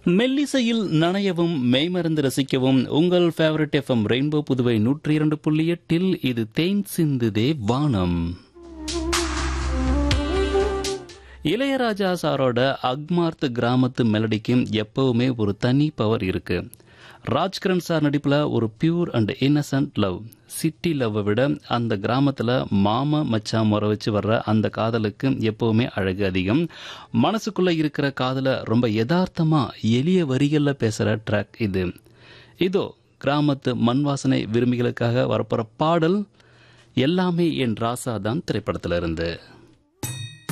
மெல்லிசையில் நனையவும் மெய்மறந்து ரசிக்கவும் உங்கள் favourite FM rainbow Puduvai நூற்றி இரண்டு புள்ளி எட்டில் இது தேன் சிந்துதே வானம் இளையராஜா சாரோட அக்மார்த் கிராமத்து மெலடிக்கும் எப்பவுமே ஒரு தனி பவர் இருக்கு ராஜ்கிரண் சார் நடிப்புல ஒரு pure and innocent love city லவ்வை விட அந்த கிராமத்துல மாமா மச்சான் முறை வச்சு வர்ற அந்த காதலுக்கு எப்பவுமே அழகு அதிகம் மனசுக்குள்ள இருக்கிற காதல ரொம்ப யதார்த்தமா எளிய வரிகள்ல பேசுற ட்ராக் இது இதோ கிராமத்து மண் வாசனை விரும்பிகளுக்காக வரப்போற பாடல் எல்லாமே என் ராசா தான் திரைப்படத்துல இருந்து